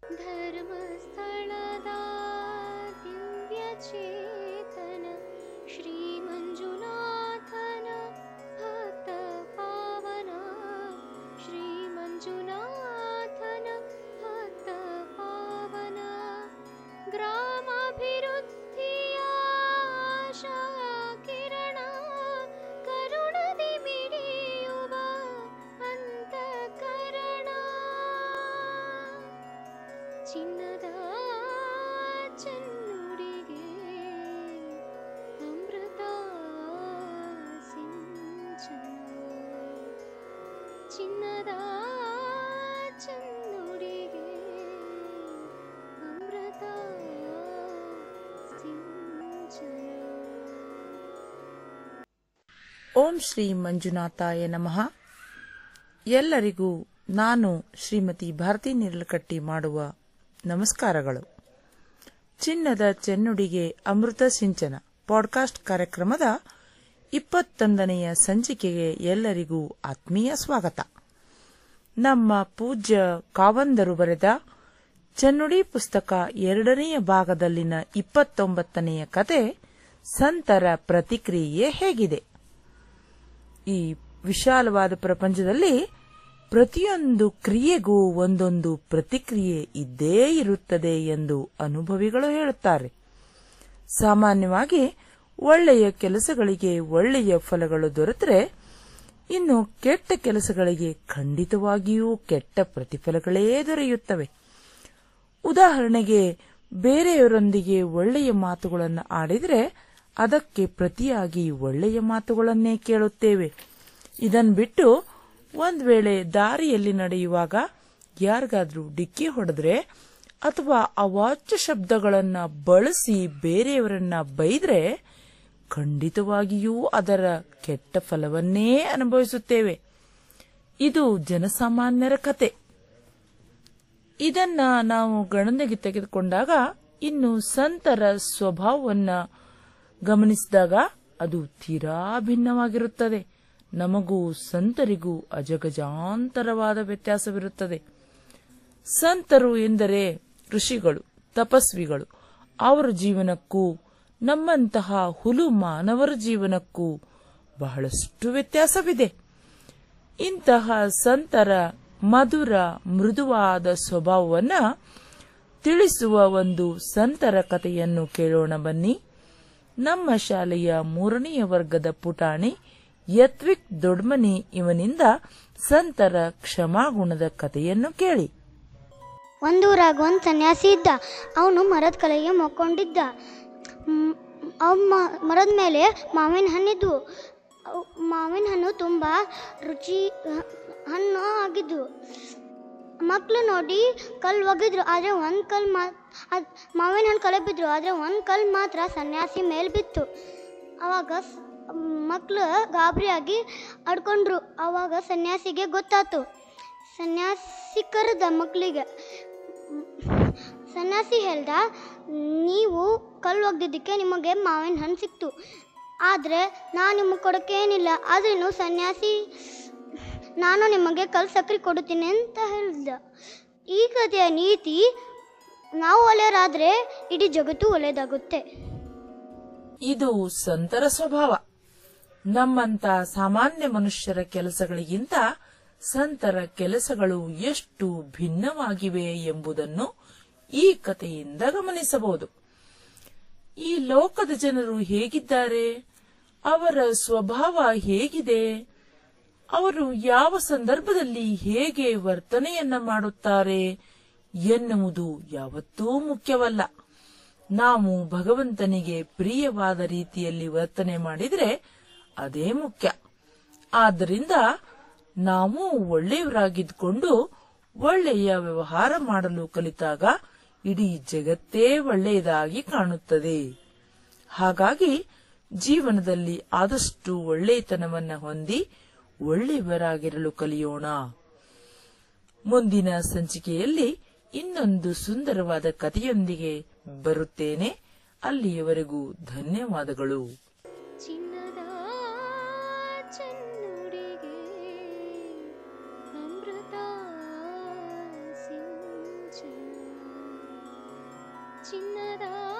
ಧರ್ಮಸ್ಥಳದ ದಿವ್ಯ ಚೇತನ ಶ್ರೀ ಮಂಜುನಾಥನ ಭಕ್ತ ಪಾವನ ಶ್ರೀ ಮಂಜುನಾಥನ ಭಕ್ತ ಪಾವನ ಗ್ರಾಮಾಭಿವೃದ್ಧಿಯ ಆಶಾ ಕಿರಣ ಕರುಣದಿ ಮಿಡಿಯುವ ಅಂತಃಕರಣ ಚಿನ್ನದ ಚೆನ್ನುಡಿಗೆ ಅಮೃತ ಸಿಂಚನ ಚಿನ್ನದ ಚೆನ್ನುಡಿಗೆ ಅಮೃತ ಸಿಂಚನ ಓಂ ಶ್ರೀ ಮಂಜುನಾಥಾಯ ನಮಃ ಎಲ್ಲರಿಗೂ ನಾನು ಶ್ರೀಮತಿ ಭಾರತಿ ನಿರಳಕಟ್ಟಿ ಮಾಡುವ ನಮಸ್ಕಾರಗಳು ಚಿನ್ನದ ಚೆನ್ನುಡಿಗೆ ಅಮೃತ ಸಿಂಚನ ಪಾಡ್ಕಾಸ್ಟ್ ಕಾರ್ಯಕ್ರಮದ ಇಪ್ಪತ್ತೊಂದನೆಯ ಸಂಚಿಕೆಗೆ ಎಲ್ಲರಿಗೂ ಆತ್ಮೀಯ ಸ್ವಾಗತ ನಮ್ಮ ಪೂಜ್ಯ ಕಾವಂದರು ಬರೆದ ಚೆನ್ನುಡಿ ಪುಸ್ತಕ ಎರಡನೆಯ ಭಾಗದಲ್ಲಿನ ಇಪ್ಪತ್ತೊಂಬತ್ತನೆಯ ಕತೆ ಸಂತರ ಪ್ರತಿಕ್ರಿಯೆ ಹೇಗಿದೆ ಈ ವಿಶಾಲವಾದ ಪ್ರಪಂಚದಲ್ಲಿ ಪ್ರತಿಯೊಂದು ಕ್ರಿಯೆಗೂ ಒಂದೊಂದು ಪ್ರತಿಕ್ರಿಯೆ ಇದ್ದೇ ಇರುತ್ತದೆ ಎಂದು ಅನುಭವಿಗಳು ಹೇಳುತ್ತಾರೆ ಸಾಮಾನ್ಯವಾಗಿ ಒಳ್ಳೆಯ ಕೆಲಸಗಳಿಗೆ ಒಳ್ಳೆಯ ಫಲಗಳು ದೊರೆತರೆ ಇನ್ನು ಕೆಟ್ಟ ಕೆಲಸಗಳಿಗೆ ಖಂಡಿತವಾಗಿಯೂ ಕೆಟ್ಟ ಪ್ರತಿಫಲಗಳೇ ದೊರೆಯುತ್ತವೆ ಉದಾಹರಣೆಗೆ ಬೇರೆಯವರೊಂದಿಗೆ ಒಳ್ಳೆಯ ಮಾತುಗಳನ್ನು ಆಡಿದರೆ ಅದಕ್ಕೆ ಪ್ರತಿಯಾಗಿ ಒಳ್ಳೆಯ ಮಾತುಗಳನ್ನೇ ಕೇಳುತ್ತೇವೆ ಇದನ್ ಬಿಟ್ಟು ಒಂದ್ ವೇಳೆ ದಾರಿಯಲ್ಲಿ ನಡೆಯುವಾಗ ಯಾರಿಗಾದ್ರೂ ಡಿಕ್ಕಿ ಹೊಡೆದ್ರೆ ಅಥವಾ ಅವಾಚ್ಯ ಶಬ್ದಗಳನ್ನ ಬಳಸಿ ಬೇರೆಯವರನ್ನ ಬೈದ್ರೆ ಖಂಡಿತವಾಗಿಯೂ ಅದರ ಕೆಟ್ಟ ಫಲವನ್ನೇ ಅನುಭವಿಸುತ್ತೇವೆ ಇದು ಜನಸಾಮಾನ್ಯರ ಕತೆ ಇದನ್ನ ನಾವು ಗಣನೆಗೆ ತೆಗೆದುಕೊಂಡಾಗ ಇನ್ನು ಸಂತರ ಸ್ವಭಾವವನ್ನ ಗಮನಿಸಿದಾಗ ಅದು ತೀರಾ ಭಿನ್ನವಾಗಿರುತ್ತದೆ ನಮಗೂ ಸಂತರಿಗೂ ಅಜಗಜಾಂತರವಾದ ವ್ಯತ್ಯಾಸವಿರುತ್ತದೆ ಸಂತರು ಎಂದರೆ ಋಷಿಗಳು ತಪಸ್ವಿಗಳು ಅವರ ಜೀವನಕ್ಕೂ ನಮ್ಮಂತಹ ಹುಲು ಮಾನವರ ಜೀವನಕ್ಕೂ ಬಹಳಷ್ಟು ವ್ಯತ್ಯಾಸವಿದೆ ಇಂತಹ ಸಂತರ ಮಧುರ ಮೃದುವಾದ ಸ್ವಭಾವವನ್ನ ತಿಳಿಸುವ ಒಂದು ಸಂತರ ಕಥೆಯನ್ನು ಕೇಳೋಣ ಬನ್ನಿ ನಮ್ಮ ಶಾಲೆಯ ಮೂರನೆಯ ವರ್ಗದ ಪುಟಾಣಿ ಯತ್ವಿಕ್ ದೊಡ್ಮನಿ ಇವನಿಂದ ಸಂತರ ಕ್ಷಮಾಗುಣದ ಕಥೆಯನ್ನು ಕೇಳಿ ಒಂದೂರಾಗ ಒಂದು ಸನ್ಯಾಸಿ ಇದ್ದ ಅವನು ಮರದ ಕಲೆಗೆ ಮಕ್ಕೊಂಡಿದ್ದ ಮ್, ಅವ್ ಮ- ಮರದ ಮೇಲೆ ಮಾವಿನ ಹಣ್ಣಿದ್ವು ಅವ್ ಮಾವಿನ ಹಣ್ಣು ತುಂಬ ರುಚಿ ಹ- ಹಣ್ಣು ಆಗಿದ್ವು ಮಕ್ಕಳು ನೋಡಿ ಕಲ್ಲು ಒಗಿದ್ರು ಆದರೆ ಒಂದು ಕಲ್ಲು ಮಾ ಅದು ಮಾವಿನ ಹಣ್ಣು ಕಲೆ ಬಿದ್ರು ಆದರೆ ಒಂದು ಕಲ್ಲು ಮಾತ್ರ ಸನ್ಯಾಸಿ ಮೇಲೆ ಬಿತ್ತು ಆವಾಗ ಮಕ್ಕಳು ಗಾಬರಿಯಾಗಿ ಆಡ್ಕೊಂಡ್ರು ಆವಾಗ ಸನ್ಯಾಸಿಗೆ ಗೊತ್ತಾತು ಸನ್ಯಾಸಿ ಕರೆದ ಮಕ್ಕಳಿಗೆ ಸನ್ಯಾಸಿ ಹೇಳ್ದ ನೀವು ಕಲ್ಲು ಒಗ್ದಿದ್ದಕ್ಕೆ ನಿಮಗೆ ಮಾವಿನ ಹಣ್ಣು ಸಿಕ್ತು ಆದರೆ ನಾನು ನಿಮಗೆ ಕೊಡೋಕ್ಕೆ ಏನಿಲ್ಲ ಆದ್ರೂ ಸನ್ಯಾಸಿ ನಾನು ನಿಮಗೆ ಕಲ್ಲು ಸಕ್ಕರೆ ಕೊಡುತ್ತೀನಿ ಅಂತ ಹೇಳ್ದ ಈ ಕಥೆಯ ನೀತಿ ನಾವು ಒಳ್ಳೆಯರಾದರೆ ಇಡೀ ಜಗತ್ತು ಒಳ್ಳೆಯದಾಗುತ್ತೆ ಇದು ಸಂತರ ಸ್ವಭಾವ ನಮ್ಮಂತ ಸಾಮಾನ್ಯ ಮನುಷ್ಯರ ಕೆಲಸಗಳಿಗಿಂತ ಸಂತರ ಕೆಲಸಗಳು ಎಷ್ಟು ಭಿನ್ನವಾಗಿವೆ ಎಂಬುದನ್ನು ಈ ಕಥೆಯಿಂದ ಗಮನಿಸಬಹುದು ಈ ಲೋಕದ ಜನರು ಹೇಗಿದ್ದಾರೆ ಅವರ ಸ್ವಭಾವ ಹೇಗಿದೆ ಅವರು ಯಾವ ಸಂದರ್ಭದಲ್ಲಿ ಹೇಗೆ ವರ್ತನೆಯನ್ನ ಮಾಡುತ್ತಾರೆ ಎನ್ನುವುದು ಯಾವತ್ತೂ ಮುಖ್ಯವಲ್ಲ ನಾವು ಭಗವಂತನಿಗೆ ಪ್ರಿಯವಾದ ರೀತಿಯಲ್ಲಿ ವರ್ತನೆ ಮಾಡಿದರೆ ಅದೇ ಮುಖ್ಯ ಆದ್ದರಿಂದ ನಾವು ಒಳ್ಳೆಯವರಾಗಿದ್ದುಕೊಂಡು ಒಳ್ಳೆಯ ವ್ಯವಹಾರ ಮಾಡಲು ಕಲಿತಾಗ ಇಡೀ ಜಗತ್ತೇ ಒಳ್ಳೆಯದಾಗಿ ಕಾಣುತ್ತದೆ ಹಾಗಾಗಿ ಜೀವನದಲ್ಲಿ ಆದಷ್ಟು ಒಳ್ಳೆಯತನವನ್ನ ಹೊಂದಿ ಒಳ್ಳೆಯವರಾಗಿರಲು ಕಲಿಯೋಣ ಮುಂದಿನ ಸಂಚಿಕೆಯಲ್ಲಿ ಇನ್ನೊಂದು ಸುಂದರವಾದ ಕಥೆಯೊಂದಿಗೆ ಬರುತ್ತೇನೆ ಅಲ್ಲಿಯವರೆಗೂ ಧನ್ಯವಾದಗಳು ಚಿನ್ನದ ಚೆನ್ನುಡಿಗೆ ಅಮೃತ ಸಿಂಚನ ಚಿನ್ನದ